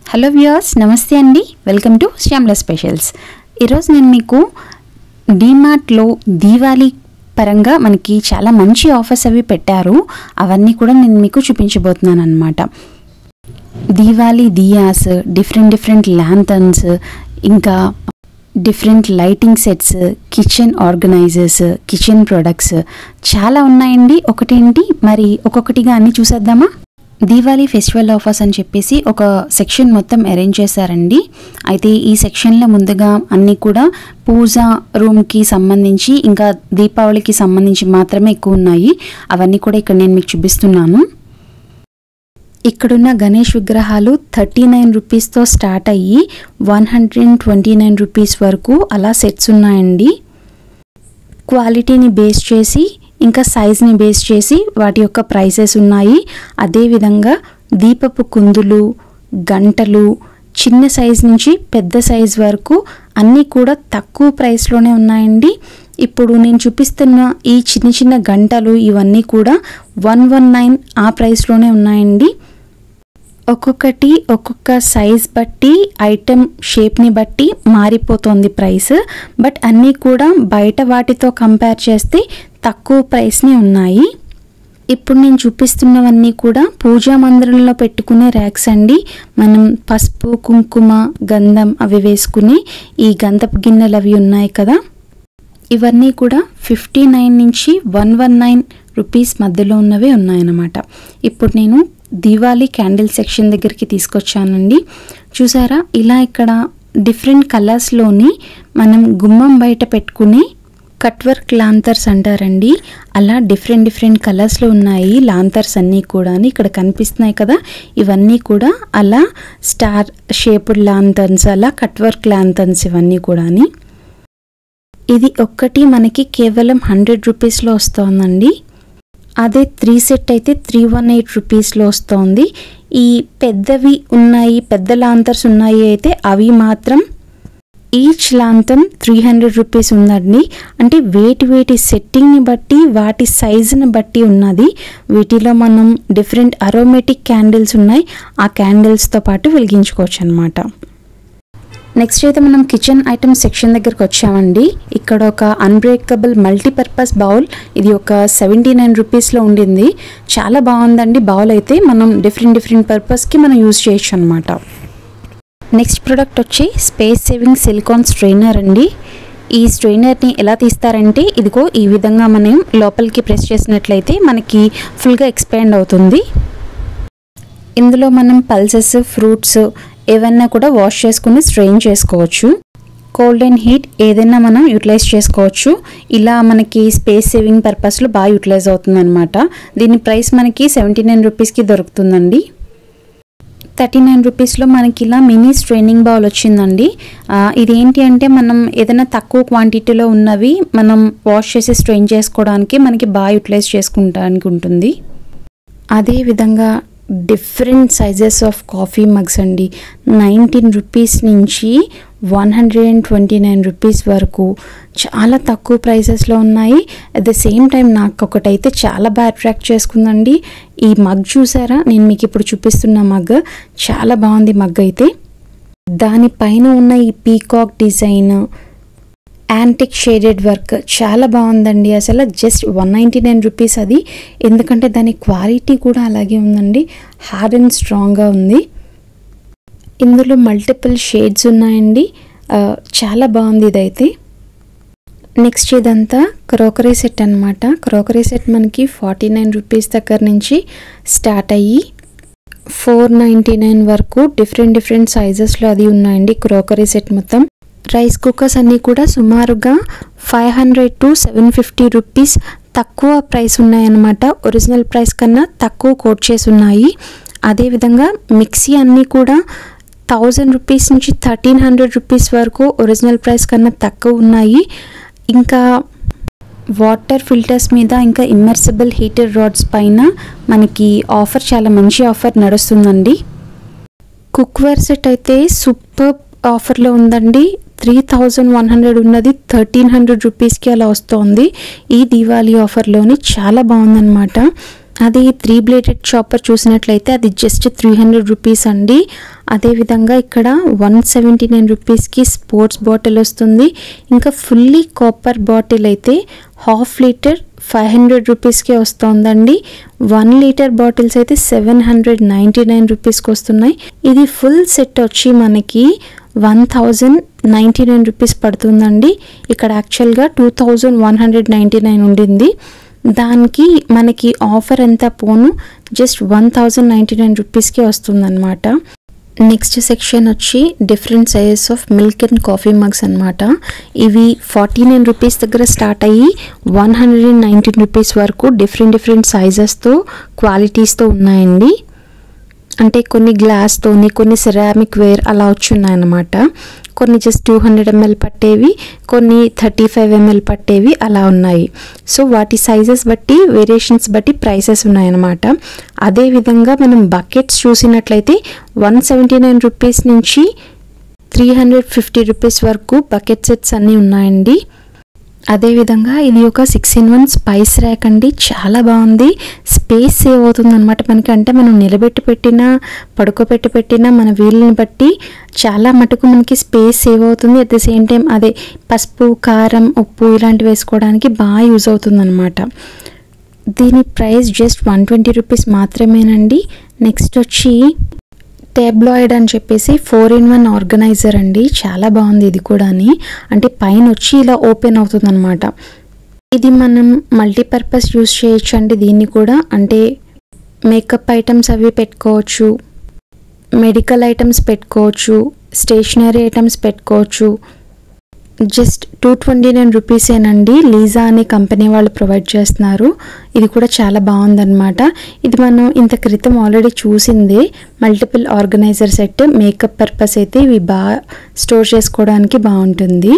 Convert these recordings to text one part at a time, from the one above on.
hello viewers నమస్తే అండి welcome to శ్యామ్ల specials ఈరోజు నేను మీకు డీమార్ట్లో దీవాళీ పరంగా మనకి చాలా మంచి ఆఫర్స్ అవి పెట్టారు అవన్నీ కూడా నేను మీకు చూపించబోతున్నాను అనమాట Diwali diyas different different lanterns ఇంకా different lighting sets kitchen organisers kitchen products చాలా ఉన్నాయండి ఒకటేంటి మరి ఒక్కొక్కటిగా అన్ని చూసేద్దామా దీవాళీ ఫెస్టివల్ ఆఫర్స్ అని చెప్పేసి ఒక సెక్షన్ మొత్తం అరేంజ్ చేశారండి అయితే ఈ సెక్షన్లో ముందుగా అన్నీ కూడా పూజ రూమ్కి సంబంధించి ఇంకా దీపావళికి సంబంధించి మాత్రమే ఎక్కువ ఉన్నాయి అవన్నీ కూడా ఇక్కడ నేను మీకు చూపిస్తున్నాను ఇక్కడున్న గణేష్ విగ్రహాలు థర్టీ నైన్ రూపీస్తో స్టార్ట్ అయ్యి one hundred twenty nine rupees వరకు అలా సెట్స్ ఉన్నాయండి క్వాలిటీని బేస్ చేసి ఇంకా సైజ్ని బేస్ చేసి వాటి యొక్క ప్రైసెస్ ఉన్నాయి అదేవిధంగా దీపపు కుందులు గంటలు చిన్న సైజ్ నుంచి పెద్ద సైజ్ వరకు అన్నీ కూడా తక్కువ ప్రైస్లోనే ఉన్నాయండి ఇప్పుడు నేను చూపిస్తున్న ఈ చిన్న చిన్న గంటలు ఇవన్నీ కూడా వన్ వన్ నైన్ ఆ ప్రైస్లోనే ఉన్నాయండి ఒక్కొక్కటి ఒక్కొక్క సైజ్ బట్టి ఐటెం షేప్ని బట్టి మారిపోతుంది ప్రైస్ బట్ అన్నీ కూడా బయట వాటితో కంపేర్ చేస్తే తక్కువ ప్రైస్ని ఉన్నాయి ఇప్పుడు నేను చూపిస్తున్నవన్నీ కూడా పూజా మందిరంలో పెట్టుకునే ర్యాక్స్ అండి మనం పసుపు కుంకుమ గంధం అవి వేసుకుని ఈ గంధపు గిన్నెలు అవి ఉన్నాయి కదా ఇవన్నీ కూడా ఫిఫ్టీ నైన్ నుంచి వన్ వన్ నైన్ రూపీస్ మధ్యలో ఉన్నవే ఉన్నాయన్నమాట ఇప్పుడు నేను దీవాలి క్యాండిల్ సెక్షన్ దగ్గరికి తీసుకొచ్చానండి చూసారా ఇలా ఇక్కడ డిఫరెంట్ కలర్స్లోని మనం గుమ్మం బయట పెట్టుకుని కట్ వర్క్ లాంతర్స్ అంటారండి అలా డిఫరెంట్ డిఫరెంట్ కలర్స్లో ఉన్నాయి లాంతర్స్ అన్నీ కూడా ఇక్కడ కనిపిస్తున్నాయి కదా ఇవన్నీ కూడా అలా స్టార్ షేప్డ్ లాంతర్స్ అలా కట్ వర్క్ లాంతర్స్ ఇవన్నీ కూడా ఇది ఒక్కటి మనకి కేవలం హండ్రెడ్ రూపీస్లో వస్తుందండి అదే త్రీ సెట్ అయితే త్రీ వన్ ఎయిట్ రూపీస్లో వస్తుంది ఈ పెద్దవి ఉన్నాయి పెద్ద లాంతర్స్ ఉన్నాయి అయితే అవి మాత్రం each lantern three hundred rupees ఉందండి అంటే వేటి వేటి సెట్టింగ్ని బట్టి వాటి సైజుని బట్టి ఉన్నది వీటిలో మనం డిఫరెంట్ అరోమేటిక్ క్యాండిల్స్ ఉన్నాయి ఆ క్యాండిల్స్తో పాటు వెలిగించుకోవచ్చు అనమాట నెక్స్ట్ అయితే మనం కిచెన్ ఐటమ్ సెక్షన్ దగ్గరకు వచ్చామండి ఇక్కడ ఒక అన్బ్రేకబుల్ మల్టీపర్పస్ బౌల్ ఇది ఒక సెవెంటీ నైన్ రూపీస్లో ఉండింది చాలా బాగుందండి బౌల్ అయితే మనం డిఫరెంట్ డిఫరెంట్ పర్పస్కి మనం యూజ్ చేయొచ్చు అనమాట నెక్స్ట్ ప్రోడక్ట్ వచ్చి స్పేస్ సేవింగ్ సిలికాన్ స్ట్రైనర్ అండి ఈ స్ట్రైనర్ని ఎలా తీస్తారంటే ఇదిగో ఈ విధంగా మనం లోపలికి ప్రెస్ చేసినట్లయితే మనకి ఫుల్గా ఎక్స్పాండ్ అవుతుంది ఇందులో మనం పల్సెస్ ఫ్రూట్స్ ఏవైనా కూడా వాష్ చేసుకుని స్ట్రెయిన్ చేసుకోవచ్చు కోల్డ్ అండ్ హీట్ ఏదైనా మనం యూటిలైజ్ చేసుకోవచ్చు ఇలా మనకి స్పేస్ సేవింగ్ పర్పస్లో బాగా యూటిలైజ్ అవుతుంది అనమాట దీని ప్రైస్ మనకి సెవెంటీ నైన్ రూపీస్కి దొరుకుతుందండి థర్టీ నైన్ రూపీస్లో మనకి ఇలా మినీ స్ట్రైనింగ్ బౌల్ వచ్చిందండి ఇది ఏంటి అంటే మనం ఏదైనా తక్కువ క్వాంటిటీలో ఉన్నవి మనం వాష్ చేసి స్ట్రెయిన్ చేసుకోవడానికి మనకి బాగా యూటిలైజ్ చేసుకుంటానికి ఉంటుంది అదేవిధంగా different sizes of coffee mugs అండి నైన్టీన్ రూపీస్ నుంచి one hundred and twenty nine rupees వరకు చాలా తక్కువ ప్రైసెస్లో ఉన్నాయి అట్ ద సేమ్ టైం నాకు ఒకటైతే చాలా బాగా అట్రాక్ట్ చేసుకుందండి ఈ మగ్ చూసారా నేను మీకు ఇప్పుడు చూపిస్తున్న మగ్ చాలా బాగుంది మగ్ అయితే దానిపైన ఉన్న ఈ peacock design antique shaded work చాలా బాగుందండి అసలు just one ninety nine rupees అది ఎందుకంటే దాని క్వాలిటీ కూడా అలాగే ఉందండి హార్డ్ అండ్ స్ట్రాంగ్గా ఉంది ఇందులో మల్టిపుల్ షేడ్స్ ఉన్నాయండి చాలా బాగుంది ఇదైతే నెక్స్ట్ ఇదంతా క్రోకరీ సెట్ అనమాట క్రోకరీ సెట్ మనకి ఫార్టీ నైన్ రూపీస్ దగ్గర నుంచి స్టార్ట్ అయ్యి ఫోర్ నైంటీ నైన్ వరకు డిఫరెంట్ డిఫరెంట్ సైజెస్లో అది ఉన్నాయండి క్రోకరీ సెట్ మొత్తం రైస్ కుక్కర్స్ అన్నీ కూడా సుమారుగా five hundred to seven fifty rupees తక్కువ ప్రైస్ ఉన్నాయన్నమాట ఒరిజినల్ ప్రైస్ కన్నా తక్కువ కోట్ చేసి ఉన్నాయి అదేవిధంగా మిక్సీ అన్నీ కూడా థౌజండ్ రూపీస్ నుంచి థర్టీన్ హండ్రెడ్ రూపీస్ వరకు ఒరిజినల్ ప్రైస్ కన్నా తక్కువ ఉన్నాయి ఇంకా వాటర్ ఫిల్టర్స్ మీద ఇంకా ఇమ్మర్సిబుల్ హీటర్ రాడ్స్ పైన మనకి ఆఫర్ చాలా మంచి ఆఫర్ నడుస్తుందండి కుక్వేర్ సెట్ అయితే సూపర్ ఆఫర్లో ఉందండి త్రీ థౌజండ్ వన్ హండ్రెడ్ ఉన్నది థర్టీన్ హండ్రెడ్ రూపీస్కి అలా వస్తుంది ఈ దీవాళీ ఆఫర్లోని చాలా బాగుందన్నమాట అది త్రీ బ్లేడెడ్ చాపర్ చూసినట్లయితే అది జస్ట్ త్రీ హండ్రెడ్ రూపీస్ అండి అదేవిధంగా ఇక్కడ వన్ సెవెంటీ నైన్ రూపీస్కి స్పోర్ట్స్ బాటిల్ వస్తుంది ఇంకా ఫుల్లీ కాపర్ బాటిల్ అయితే హాఫ్ లీటర్ ఫైవ్ హండ్రెడ్ రూపీస్కే వస్తుందండి వన్ లీటర్ బాటిల్స్ అయితే సెవెన్ హండ్రెడ్ నైంటీ నైన్ రూపీస్కి వస్తున్నాయి ఇది ఫుల్ సెట్ వచ్చి మనకి one thousand ninety nine rupees పడుతుందండి ఇక్కడ యాక్చువల్గా two thousand one hundred ninety nine ఉండింది దానికి మనకి ఆఫర్ ఎంత పోను just one thousand ninety nine రూపీస్కే వస్తుందన్నమాట నెక్స్ట్ సెక్షన్ వచ్చి different sizes of milk and coffee mugs అనమాట ఇవి ఫార్టీ నైన్ రూపీస్ దగ్గర స్టార్ట్ అయ్యి one hundred and nineteen rupees వరకు డిఫరెంట్ డిఫరెంట్ సైజెస్తో క్వాలిటీస్తో ఉన్నాయండి అంటే కొన్ని గ్లాస్తోని కొన్ని సిరామిక్ వేర్ అలా వచ్చి ఉన్నాయన్నమాట కొన్ని జస్ట్ టూ హండ్రెడ్ ఎంఎల్ పట్టేవి కొన్ని థర్టీ ఫైవ్ ఎంఎల్ పట్టేవి అలా ఉన్నాయి సో వాటి సైజెస్ బట్టి వేరియేషన్స్ బట్టి ప్రైసెస్ ఉన్నాయన్నమాట అదేవిధంగా మనం బకెట్స్ చూసినట్లయితే వన్ సెవెంటీ నైన్ రూపీస్ నుంచి త్రీ హండ్రెడ్ ఫిఫ్టీ రూపీస్ వరకు బకెట్ సెట్స్ అన్నీ ఉన్నాయండి అదేవిధంగా ఇది ఒక six in one spice rack అండి చాలా బాగుంది స్పేస్ సేవ్ అవుతుంది అనమాట మనకి అంటే మనం నిలబెట్టి పెట్టినా పడుకోబెట్టి పెట్టినా మన వీలుని బట్టి చాలా మటుకు మనకి స్పేస్ సేవ్ అవుతుంది అట్ ద సేమ్ టైం అదే పసుపు కారం ఉప్పు ఇలాంటివి వేసుకోవడానికి బాగా యూజ్ అవుతుంది అనమాట దీని price just one twenty rupees మాత్రమేనండి నెక్స్ట్ వచ్చి టేబ్లాయిడ్ అని చెప్పేసి ఫోర్ ఇన్ వన్ ఆర్గనైజర్ అండి చాలా బాగుంది ఇది కూడాని అంటే పైన వచ్చి ఇలా ఓపెన్ అవుతుంది అనమాట ఇది మనం మల్టీపర్పస్ యూస్ చేయొచ్చు అండి దీన్ని కూడా అంటే మేకప్ ఐటమ్స్ అవి పెట్టుకోవచ్చు మెడికల్ ఐటమ్స్ పెట్టుకోవచ్చు స్టేషనరీ ఐటమ్స్ పెట్టుకోవచ్చు జస్ట్ టూ ట్వంటీ నైన్ రూపీసేనండి లీజా అనే కంపెనీ వాళ్ళు ప్రొవైడ్ చేస్తున్నారు ఇది కూడా చాలా బాగుందన్నమాట ఇది మనం ఇంత క్రితం ఆల్రెడీ చూసిందే multiple organiser set makeup purpose అయితే ఇవి బాగా స్టోర్ చేసుకోవడానికి బాగుంటుంది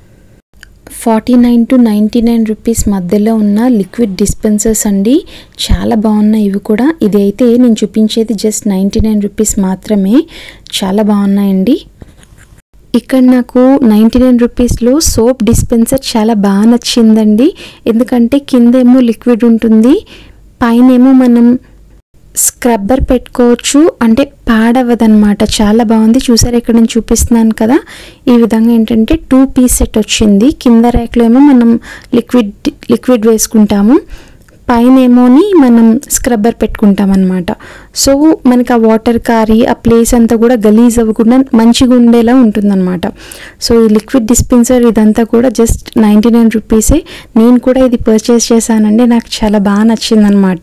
forty nine to ninety nine rupees మధ్యలో ఉన్న లిక్విడ్ డిస్పెన్సర్స్ అండి చాలా బాగున్నాయి ఇవి కూడా ఇది అయితే నేను చూపించేది జస్ట్ నైంటీ నైన్ రూపీస్ మాత్రమే చాలా బాగున్నాయండి ఇక్కడ నాకు నైంటీ నైన్ రూపీస్లో సోప్ డిస్పెన్సర్ చాలా బాగా నచ్చిందండి ఎందుకంటే కిందేమో లిక్విడ్ ఉంటుంది పైనేమో మనం స్క్రబ్బర్ పెట్టుకోవచ్చు అంటే పాడవదనమాట చాలా బాగుంది చూసారు ఇక్కడ నేను చూపిస్తున్నాను కదా ఈ విధంగా ఏంటంటే టూ పీస్ సెట్ వచ్చింది కింద ర్యాక్లో ఏమో మనం లిక్విడ్ లిక్విడ్ వేసుకుంటాము పైన ఏమోని మనం స్క్రబ్బర్ పెట్టుకుంటాం అనమాట సో మనకి ఆ వాటర్ కారి ఆ ప్లేస్ అంతా కూడా గలీజ్ అవ్వకుండా మంచిగా ఉండేలా ఉంటుందన్నమాట సో ఈ లిక్విడ్ డిస్పెన్సర్ ఇదంతా కూడా జస్ట్ నైంటీ నైన్ రూపీసే నేను కూడా ఇది పర్చేస్ చేశానండి నాకు చాలా బాగా నచ్చిందనమాట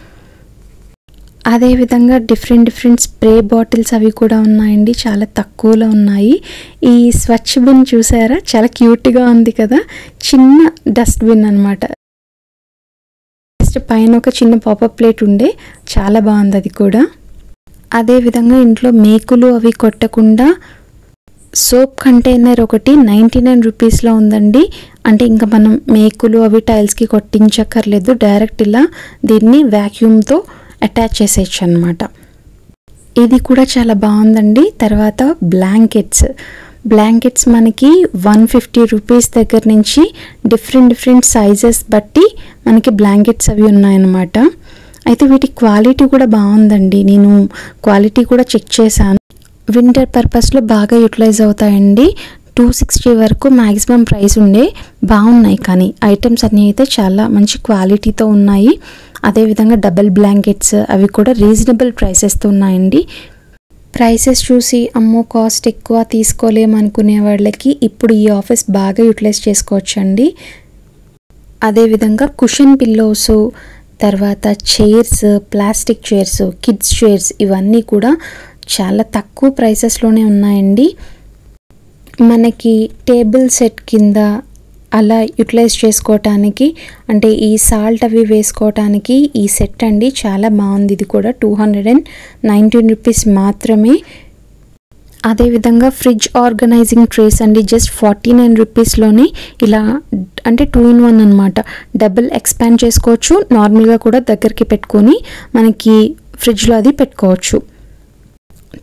అదేవిధంగా డిఫరెంట్ డిఫరెంట్ స్ప్రే బాటిల్స్ అవి కూడా ఉన్నాయండి చాలా తక్కువలో ఉన్నాయి ఈ స్వచ్ఛ బిన్ చూసారా చాలా క్యూట్గా ఉంది కదా చిన్న డస్ట్బిన్ అనమాట జస్ట్ పైన ఒక చిన్న పాపప్ ప్లేట్ ఉండే చాలా బాగుంది అది కూడా అదేవిధంగా ఇంట్లో మేకులు అవి కొట్టకుండా సోప్ కంటైనర్ ఒకటి నైంటీ నైన్ రూపీస్లో ఉందండి అంటే ఇంకా మనం మేకులు అవి టైల్స్కి కొట్టించక్కర్లేదు డైరెక్ట్ ఇలా దీన్ని వ్యాక్యూమ్తో అటాచ్ చేసేయచ్చు అనమాట ఇది కూడా చాలా బాగుందండి తర్వాత బ్లాంకెట్స్ బ్లాంకెట్స్ మనకి వన్ ఫిఫ్టీ రూపీస్ దగ్గర నుంచి డిఫరెంట్ డిఫరెంట్ సైజెస్ బట్టి మనకి బ్లాంకెట్స్ అవి ఉన్నాయన్నమాట అయితే వీటి క్వాలిటీ కూడా బాగుందండి నేను క్వాలిటీ కూడా చెక్ చేశాను వింటర్ పర్పస్లో బాగా యూటిలైజ్ అవుతాయండి టూ సిక్స్టీ వరకు మ్యాక్సిమం ప్రైస్ ఉండే బాగున్నాయి కానీ ఐటమ్స్ అన్నీ అయితే చాలా మంచి క్వాలిటీతో ఉన్నాయి అదేవిధంగా డబల్ బ్లాంకెట్స్ అవి కూడా రీజనబుల్ ప్రైసెస్తో ఉన్నాయండి ప్రైసెస్ చూసి అమ్మో కాస్ట్ ఎక్కువ తీసుకోలేము అనుకునే వాళ్ళకి ఇప్పుడు ఈ ఆఫీస్ బాగా యూటిలైజ్ చేసుకోవచ్చండి అదేవిధంగా కుషన్ పిల్లోస్ తర్వాత chairs plastic chairs kids chairs ఇవన్నీ కూడా చాలా తక్కువ ప్రైసెస్లోనే ఉన్నాయండి మనకి టేబుల్ సెట్ కింద అలా యూటిలైజ్ చేసుకోవటానికి అంటే ఈ సాల్ట్ అవి వేసుకోవటానికి ఈ సెట్ అండి చాలా బాగుంది ఇది కూడా two hundred and nineteen rupees మాత్రమే అదేవిధంగా ఫ్రిడ్జ్ ఆర్గనైజింగ్ ట్రేస్ అండి జస్ట్ ఫార్టీ నైన్ రూపీస్లోనే ఇలా అంటే టూ ఇన్ వన్ అనమాట డబుల్ ఎక్స్పాండ్ చేసుకోవచ్చు నార్మల్గా కూడా దగ్గరికి పెట్టుకొని మనకి ఫ్రిడ్జ్లో అది పెట్టుకోవచ్చు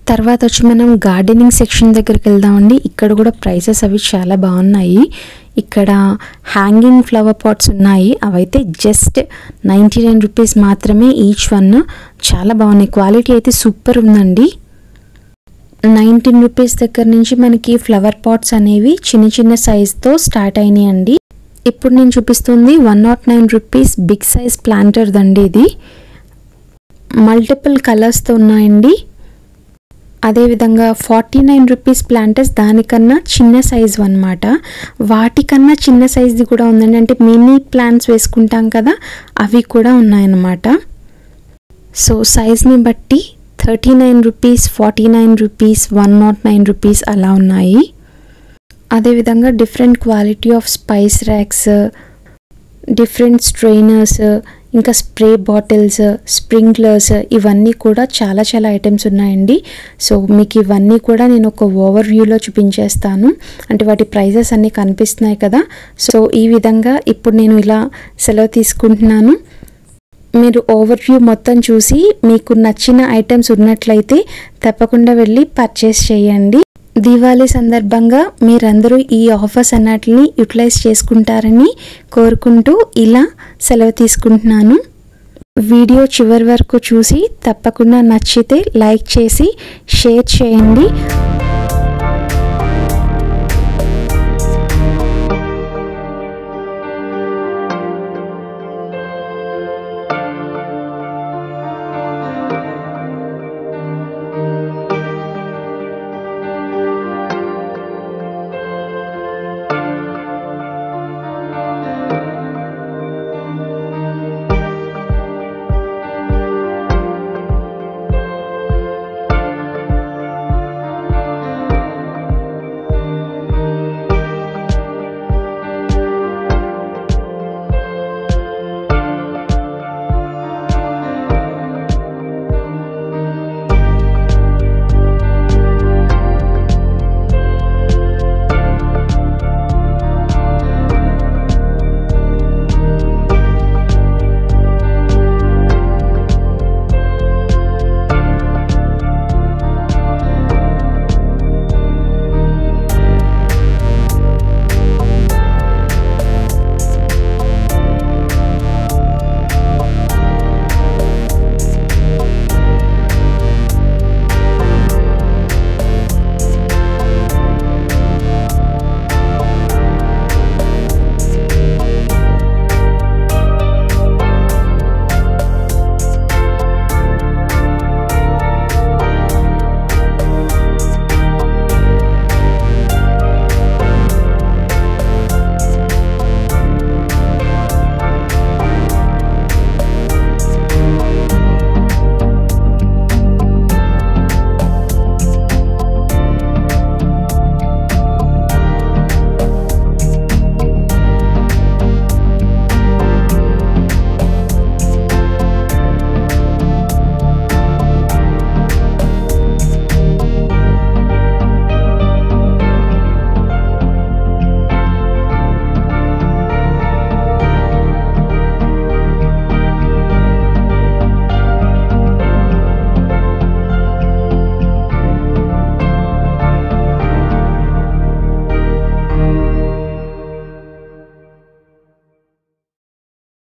తర్వాత వచ్చి మనం గార్డెనింగ్ సెక్షన్ దగ్గరికి వెళ్దామండి ఇక్కడ కూడా ప్రైసెస్ అవి చాలా బాగున్నాయి ఇక్కడ హ్యాంగింగ్ ఫ్లవర్ పాట్స్ ఉన్నాయి అవైతే జస్ట్ నైంటీ నైన్ రూపీస్ మాత్రమే ఈచ్ వన్ చాలా బాగున్నాయి క్వాలిటీ అయితే సూపర్ ఉందండి నైన్టీన్ రూపీస్ దగ్గర నుంచి మనకి ఫ్లవర్ పాట్స్ అనేవి చిన్న చిన్న సైజ్తో స్టార్ట్ అయినాయండి ఇప్పుడు నేను చూపిస్తుంది one nought nine rupees big size planter దండి ఇది మల్టిపుల్ కలర్స్తో ఉన్నాయండి అదేవిధంగా ఫార్టీ నైన్ రూపీస్ ప్లాంటర్స్ దానికన్నా చిన్న సైజు అనమాట వాటికన్నా చిన్న సైజుది కూడా ఉందండి అంటే మినీ ప్లాంట్స్ వేసుకుంటాం కదా అవి కూడా ఉన్నాయన్నమాట సో సైజ్ని బట్టి thirty nine rupees forty nine rupees one nought nine rupees అలా ఉన్నాయి అదేవిధంగా different quality of spice racks different strainers ఇంకా స్ప్రే బాటిల్స్ స్ప్రింక్లర్స్ ఇవన్నీ కూడా చాలా చాలా ఐటమ్స్ ఉన్నాయండి సో మీకు ఇవన్నీ కూడా నేను ఒక ఓవర్ వ్యూలో చూపించేస్తాను అంటే వాటి ప్రైజెస్ అన్నీ కనిపిస్తున్నాయి కదా సో ఈ విధంగా ఇప్పుడు నేను ఇలా సెలవు తీసుకుంటున్నాను మీరు ఓవర్ వ్యూ మొత్తం చూసి మీకు నచ్చిన ఐటమ్స్ ఉన్నట్లయితే తప్పకుండా వెళ్ళి పర్చేస్ చేయండి దీవాళీ సందర్భంగా మీరందరూ ఈ ఆఫర్స్ అన్నిటిని యూటిలైజ్ చేసుకుంటారని కోరుకుంటూ ఇలా సెలవు తీసుకుంటున్నాను వీడియో చివరి వరకు చూసి తప్పకుండా నచ్చితే లైక్ చేసి షేర్ చేయండి